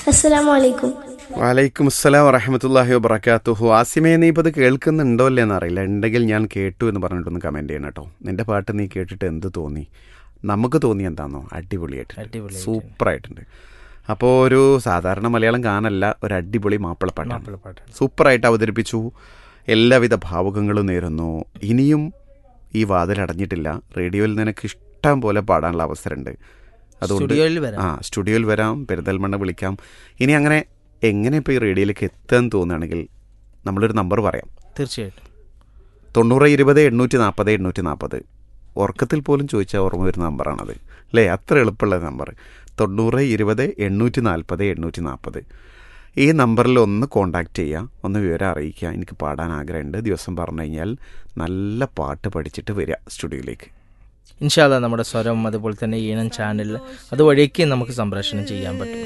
അസ്സലാമു അലൈക്കും വലൈക്കും അസ്സലാം വറഹമത്തല്ലാഹി വബർക്കാത്തുഹു ആസിമേ നീ ഇപ്പോൾ ഇത് കേൾക്കുന്നുണ്ടോ അല്ലേ എന്നറിയില്ല ഉണ്ടെങ്കിൽ ഞാൻ കേട്ടു എന്ന് പറഞ്ഞിട്ടൊന്ന് കമൻറ്റ് ചെയ്യണം കേട്ടോ നിന്റെ പാട്ട് നീ കേട്ടിട്ട് എന്ത് തോന്നി നമുക്ക് തോന്നി എന്താണോ അടിപൊളിയായിട്ട് അടിപൊളിയായിട്ടുണ്ട്. സൂപ്പറായിട്ടുണ്ട് അപ്പോൾ ഒരു സാധാരണ മലയാളം ഗാനല്ല ഒരു അടിപൊളി മാപ്പിളപ്പാട്ടാണ് മാപ്പിളപ്പാട്ടാണ് സൂപ്പറായിട്ട് അവതരിപ്പിച്ചു എല്ലാവിധ ഭാവുകങ്ങളും നേരുന്നു ഇനിയും ഈ വാതിലടഞ്ഞിട്ടില്ല റേഡിയോയിൽ നിനക്ക് ഇഷ്ടം പോലെ പാടാനുള്ള അവസരമുണ്ട് അതുകൊണ്ട് സ്റ്റുഡിയോയിൽ വരാം ആ സ്റ്റുഡിയോയിൽ വരാം പെരിന്തൽമണ്ണ വിളിക്കാം ഇനി അങ്ങനെ എങ്ങനെ ഇപ്പോൾ ഈ റേഡിയോയിലേക്ക് എത്താൻ തോന്നുകയാണെങ്കിൽ നമ്മളൊരു നമ്പർ പറയാം തീർച്ചയായിട്ടും തൊണ്ണൂറ് ഇരുപത് എണ്ണൂറ്റി നാൽപ്പത് എണ്ണൂറ്റി നാൽപ്പത് ഉറക്കത്തിൽ പോലും ചോദിച്ചാൽ ഓർമ്മ വരുന്ന നമ്പറാണത് അല്ലേ അത്ര എളുപ്പമുള്ള നമ്പർ തൊണ്ണൂറ് ഇരുപത് എണ്ണൂറ്റി നാൽപ്പത് എണ്ണൂറ്റി നാൽപ്പത് ഈ നമ്പറിൽ ഒന്ന് കോണ്ടാക്ട് ചെയ്യുക ഒന്ന് വിവരം അറിയിക്കുക എനിക്ക് പാടാൻ ആഗ്രഹമുണ്ട് ദിവസം പറഞ്ഞു കഴിഞ്ഞാൽ നല്ല പാട്ട് പഠിച്ചിട്ട് വരിക സ്റ്റുഡിയോയിലേക്ക് ഇൻഷാല്ല നമ്മുടെ സ്വരം അതുപോലെ തന്നെ ഈണം ചാനൽ അതുവഴിയൊക്കെ നമുക്ക് സംപ്രേഷണം ചെയ്യാൻ പറ്റും